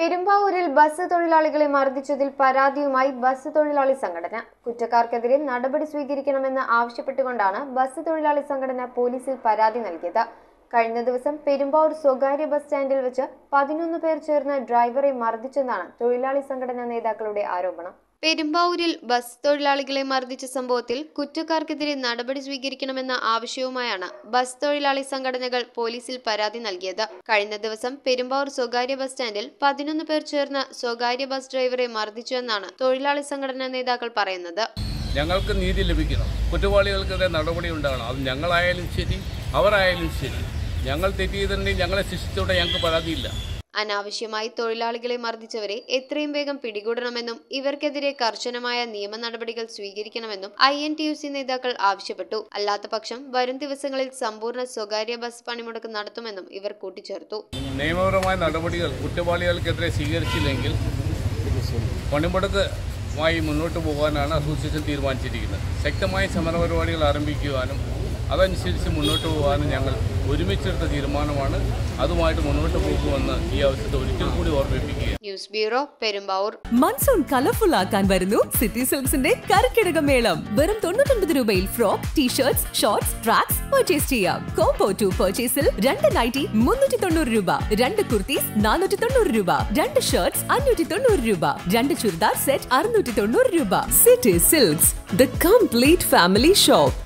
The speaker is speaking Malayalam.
പെരുമ്പാവൂരിൽ ബസ് തൊഴിലാളികളെ മർദ്ദിച്ചതിൽ പരാതിയുമായി ബസ് തൊഴിലാളി സംഘടന കുറ്റക്കാർക്കെതിരെ നടപടി സ്വീകരിക്കണമെന്ന് ആവശ്യപ്പെട്ടുകൊണ്ടാണ് ബസ് തൊഴിലാളി സംഘടന പോലീസിൽ പരാതി നൽകിയത് കഴിഞ്ഞ ദിവസം പെരുമ്പാവൂർ സ്വകാര്യ ബസ് സ്റ്റാൻഡിൽ വെച്ച് പതിനൊന്ന് പേർ ചേർന്ന് ഡ്രൈവറെ മർദ്ദിച്ചെന്നാണ് തൊഴിലാളി സംഘടനാ നേതാക്കളുടെ ആരോപണം പെരുമ്പാവൂരിൽ ബസ് തൊഴിലാളികളെ മർദ്ദിച്ച സംഭവത്തിൽ കുറ്റക്കാർക്കെതിരെ നടപടി സ്വീകരിക്കണമെന്ന ആവശ്യവുമായാണ് ബസ് തൊഴിലാളി സംഘടനകൾ പോലീസിൽ പരാതി നൽകിയത് കഴിഞ്ഞ ദിവസം പെരുമ്പാവൂർ സ്വകാര്യ ബസ് സ്റ്റാൻഡിൽ പതിനൊന്ന് പേർ ചേർന്ന് സ്വകാര്യ ബസ് ഡ്രൈവറെ മർദ്ദിച്ചുവെന്നാണ് തൊഴിലാളി സംഘടനാ നേതാക്കൾ പറയുന്നത് ഞങ്ങൾക്ക് നീതി ലഭിക്കണം കുറ്റവാളികൾക്കെതിരെ നടപടി ഉണ്ടാകണം അത് ഞങ്ങളായാലും ശരി അവരായാലും ശരി ഞങ്ങൾ തെറ്റ് ചെയ്തിട്ടുണ്ടെങ്കിൽ ഞങ്ങളെ ശിക്ഷിച്ചോടെ ഞങ്ങൾക്ക് പരാതിയില്ല അനാവശ്യമായി തൊഴിലാളികളെ മർദ്ദിച്ചവരെ എത്രയും വേഗം പിടികൂടണമെന്നും ഇവർക്കെതിരെ കർശനമായ നിയമ നടപടികൾ സ്വീകരിക്കണമെന്നും I N T U C നേതാക്കൾ ആവശ്യപ്പെട്ടു അല്ലാത്തപക്ഷം വരും ദിവസങ്ങളിൽ സമ്പൂർണ്ണ സ്വകാര്യ ബസ് പണിമുടക്ക് നടത്തുമെന്നും ഇവർ കൂട്ടിച്ചേർത്തു നിയമപരമായ നടപടികൾ കുറ്റവാളികൾക്കെതിരെ സ്വീകരിച്ചില്ലെങ്കിൽ പണിമുടക്കുമായി മുന്നോട്ട് പോകാനാണ് അസോസിയേഷൻ തീരുമാനിച്ചിരിക്കുന്നത് ശക്തമായ സമരപരിപാടികൾ ആരംഭിക്കുവാനും അതനുസരിച്ച് മുന്നോട്ട് പോകാനും ഞങ്ങൾ ഒരുമിച്ചെടുത്ത തീരുമാനമാണ് അതുമായിട്ട് മുന്നോട്ട് പോകുമെന്ന് ഈ അവസരത്തെ ഒരിക്കൽ കൂടി ഓർമ്മിപ്പിക്കുക news bureau Perumbavoor monsoon colourful ആക്കാൻ വരുന്നു സിറ്റി സിൽക്സിന്റെ കരക്കിടക മേളം വെറും തൊണ്ണൂറ്റൊൻപത് രൂപയിൽ frock t shirts shorts tracks purchase ചെയ്യാം കോംബോ ടു പർച്ചേസിൽ രണ്ട് നൈറ്റി മുന്നൂറ്റി തൊണ്ണൂറ് രൂപ രണ്ട് കുർത്തീസ് നാനൂറ്റി തൊണ്ണൂറ് രൂപ രണ്ട് ഷർട്ട്സ് അഞ്ഞൂറ്റി തൊണ്ണൂറ് രൂപ രണ്ട് ചുരിദാർ സെറ്റ് അറുന്നൂറ്റി തൊണ്ണൂറ് രൂപ city silks the complete family shop